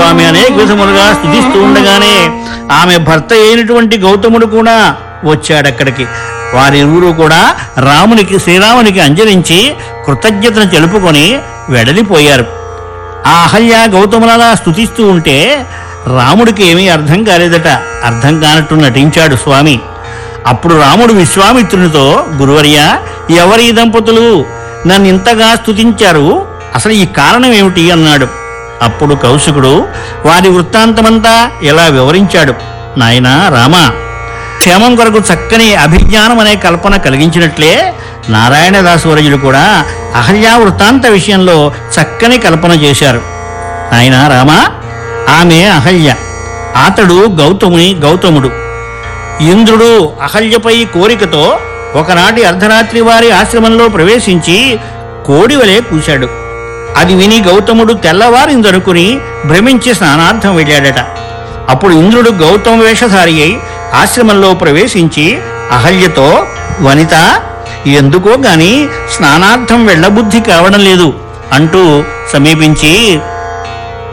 ఆమె అనేక విధములుగా స్థుతిస్తూ ఉండగానే ఆమె భర్త అయినటువంటి గౌతముడు కూడా వచ్చాడక్కడికి వారిరువురు కూడా రామునికి శ్రీరామునికి అంజరించి కృతజ్ఞతను తెలుపుకొని వెడలిపోయారు ఆ అహల్య గౌతములలా స్థుతిస్తూ ఉంటే రాముడికి ఏమీ అర్థం కాలేదట అర్థం కానట్టు నటించాడు స్వామి అప్పుడు రాముడు విశ్వామిత్రునితో గురువర్య ఎవరి ఈ దంపతులు నన్ను ఇంతగా స్తుతించారు అసలు ఈ కారణం ఏమిటి అన్నాడు అప్పుడు కౌశికుడు వారి వృత్తాంతమంతా ఇలా వివరించాడు నాయనా రామా క్షేమం కొరకు చక్కని అభిజ్ఞానం అనే కల్పన కలిగించినట్లే నారాయణదాసవరజులు కూడా అహల్యా వృత్తాంత విషయంలో చక్కని కల్పన చేశారు ఆయన రామా ఆమె అహల్య అతడు గౌతముని గౌతముడు ఇంద్రుడు అహల్యపై కోరికతో ఒకనాటి అర్ధరాత్రి వారి ఆశ్రమంలో ప్రవేశించి కోడి వలె కూశాడు అది విని గౌతముడు తెల్లవారిందనుకుని భ్రమించి స్నానార్థం వెళ్ళాడట అప్పుడు ఇంద్రుడు గౌతమ వేషధారి అయి ఆశ్రమంలో ప్రవేశించి అహల్యతో వనిత ఎందుకో గాని స్నానార్థం వెళ్ళబుద్ధి కావడం లేదు అంటూ సమీపించి